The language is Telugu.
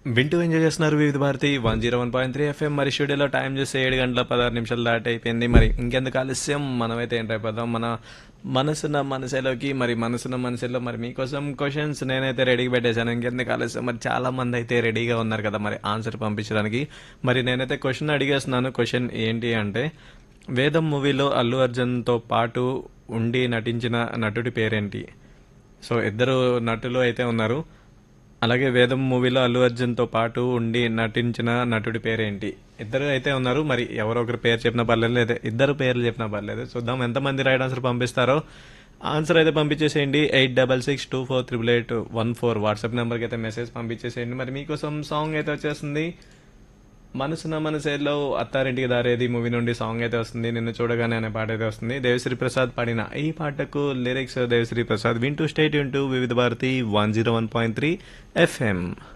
వింటూ ఎంజాయ్ చేస్తున్నారు Vividh Bharati one zero one point three FM మరి స్టూడియోలో టైం చూస్తే ఏడు గంటల పదహారు నిమిషాలు దాటి అయిపోయింది మరి ఇంకెందుకు ఆలస్యం మనమైతే ఏంటి అయిపోదాం మన మనసున్న మనసులోకి మరి మనసున్న మనసులో మరి మీకోసం క్వశ్చన్స్ నేనైతే రెడీగా పెట్టేశాను ఇంకెందుకు ఆలస్యం మరి చాలా మంది అయితే రెడీగా ఉన్నారు కదా మరి ఆన్సర్ పంపించడానికి మరి నేనైతే క్వశ్చన్ అడిగేస్తున్నాను క్వశ్చన్ ఏంటి అంటే వేదం మూవీలో అల్లు అర్జున్తో పాటు ఉండి నటించిన నటుడి పేరేంటి సో ఇద్దరు నటులు అయితే ఉన్నారు అలాగే వేదం మూవీలో అల్లు అర్జున్తో పాటు ఉండి నటించిన నటుడి పేరేంటి ఇద్దరు అయితే ఉన్నారు మరి ఎవరో ఒకరి పేరు చెప్పినా పర్లేదు లేదా ఇద్దరు పేర్లు చెప్పినా పర్లేదు చూద్దాం ఎంతమంది రైట్ ఆన్సర్ పంపిస్తారో ఆన్సర్ అయితే పంపించేసేయండి eight double six two four triple eight one four WhatsApp నెంబర్కి అయితే మెసేజ్ పంపించేసేయండి మరి మీకోసం సాంగ్ అయితే వచ్చేస్తుంది మనసున మనసేలో అత్తారింటికి దారేది మూవీ నుండి సాంగ్ అయితే వస్తుంది నిన్ను చూడగానే అనే పాట అయితే వస్తుంది దేవశ్రీ ప్రసాద్ పాడిన ఈ పాటకు లిరిక్స్ దేవశ్రీ ప్రసాద్ వింటూ స్టేట్ వింటూ Vividh Bharati one zero one point three FM